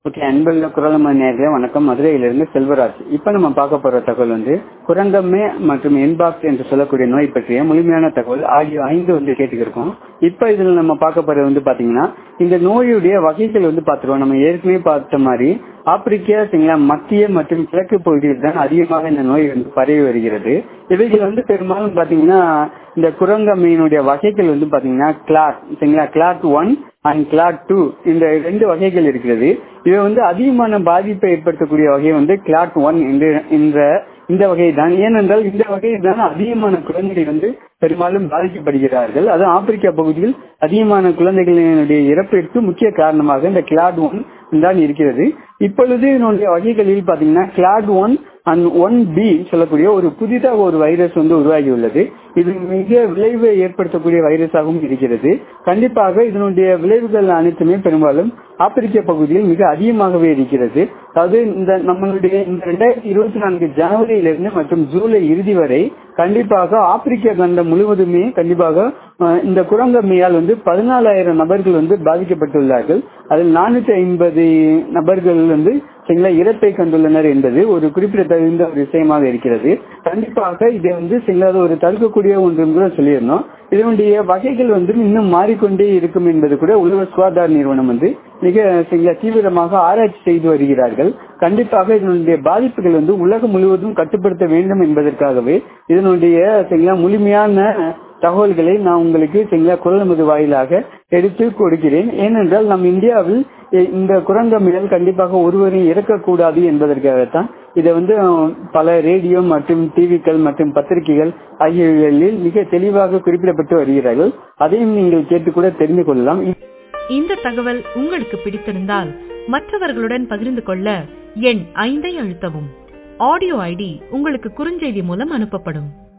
okay அன்புள்ள குரலம நேர்களே வணக்கம் மதுரையிலிருந்து செல்வராஜ் இப்ப நம்ம பார்க்க போற தகவல் வந்து குரங்கம்மே மற்றும் என்பாக்ஸ் என்று சொல்லக்கூடிய நோய் பற்றிய முழுமையான தகவல் ஆகிய ஐந்து வந்து கேட்டுக்கிருக்கோம் இப்ப இதுல நம்ம பார்க்க போறது வந்து பாத்தீங்கன்னா இந்த நோயுடைய வகைகள் வந்து பாத்துருவோம் நம்ம ஏற்கனவே பார்த்த மாதிரி ஆப்பிரிக்கா சரிங்களா மத்திய மற்றும் கிழக்கு பகுதியில் தான் அதிகமாக இந்த நோய் வந்து பரவி வருகிறது இவைகள் வந்து பெரும்பாலும் பாத்தீங்கன்னா இந்த குரங்கம்மையினுடைய வகைகள் வந்து பாத்தீங்கன்னா கிளாட் சரிங்களா clade one and clade two இந்த ரெண்டு வகைகள் இருக்கிறது இவை வந்து அதிகமான பாதிப்பை ஏற்படுத்தக்கூடிய வகை வந்து கிளாட் ஒன் என்ற இந்த வகை தான் ஏனென்றால் இந்த வகையில் தான் அதிகமான குழந்தைகள் வந்து பெரும்பாலும் பாதிக்கப்படுகிறார்கள் அது ஆப்பிரிக்கா பகுதியில் அதிகமான குழந்தைகளினுடைய இறப்பிற்கு முக்கிய காரணமாக இந்த கிளாட் ஒன் தான் இருக்கிறது இப்பொழுது என்னுடைய வகைகளில் பாத்தீங்கன்னா clade one and one B சொல்லக்கூடிய ஒரு புதிதாக ஒரு வைரஸ் வந்து உருவாகி உள்ளது இது மிக விளைவை ஏற்படுத்தக்கூடிய வைரஸாகவும் இருக்கிறது கண்டிப்பாக இதனுடைய விளைவுகள் அனைத்துமே பெரும்பாலும் ஆப்பிரிக்க பகுதியில் மிக அதிகமாகவே இருக்கிறது அதாவது இந்த நம்மளுடைய இந்த ரெண்டாயிரத்தி இருபத்தி நான்கு ஜனவரியிலிருந்து மற்றும் ஜூலை இறுதி வரை கண்டிப்பாக ஆப்பிரிக்க கண்டம் முழுவதுமே கண்டிப்பாக இந்த குரங்கம்மையால் வந்து பதினாலாயிரம் நபர்கள் வந்து பாதிக்கப்பட்டுள்ளார்கள் அதில் நானூத்தி ஐம்பது நபர்கள் வந்து சரிங்களா இறப்பை கண்டுள்ளனர் என்பது ஒரு குறிப்பிடத்தகுந்த ஒரு விஷயமாக இருக்கிறது கண்டிப்பாக இதை வந்து சரிங்களா ஒரு தடுக்கக்கூடிய ஒன்றும் கூட சொல்லியிருந்தோம் இதனுடைய வகைகள் வந்து இன்னும் மாறிக்கொண்டே இருக்கும் என்பது கூட உலக சுகாதார நிறுவனம் வந்து மிக சரிங்களா தீவிரமாக ஆராய்ச்சி செய்து வருகிறார்கள் கண்டிப்பாக இதனுடைய பாதிப்புகள் வந்து உலகம் முழுவதும் கட்டுப்படுத்த வேண்டும் என்பதற்காகவே இதனுடைய சரிங்களா முழுமையான தகவல்களை நான் உங்களுக்கு சரிங்களா குரல் மது வாயிலாக எடுத்து கொடுக்கிறேன் ஏனென்றால் நம் இந்தியாவில் இந்த குரங்கம்மிடல் கண்டிப்பாக ஒருவரையும் இறக்கக்கூடாது என்பதற்காகத்தான் இதை வந்து பல ரேடியோ மற்றும் டிவிக்கள் மற்றும் பத்திரிகைகள் ஆகியவைகளில் மிக தெளிவாக குறிப்பிடப்பட்டு வருகிறார்கள் அதையும் நீங்கள் கேட்டு கூட தெரிந்து கொள்ளலாம் இந்த தகவல் உங்களுக்கு பிடித்திருந்தால் மற்றவர்களுடன் பகிர்ந்து கொள்ள எண் ஐந்தை அழுத்தவும் ஆடியோ ஐடி உங்களுக்கு குறுஞ்செய்தி மூலம் அனுப்பப்படும்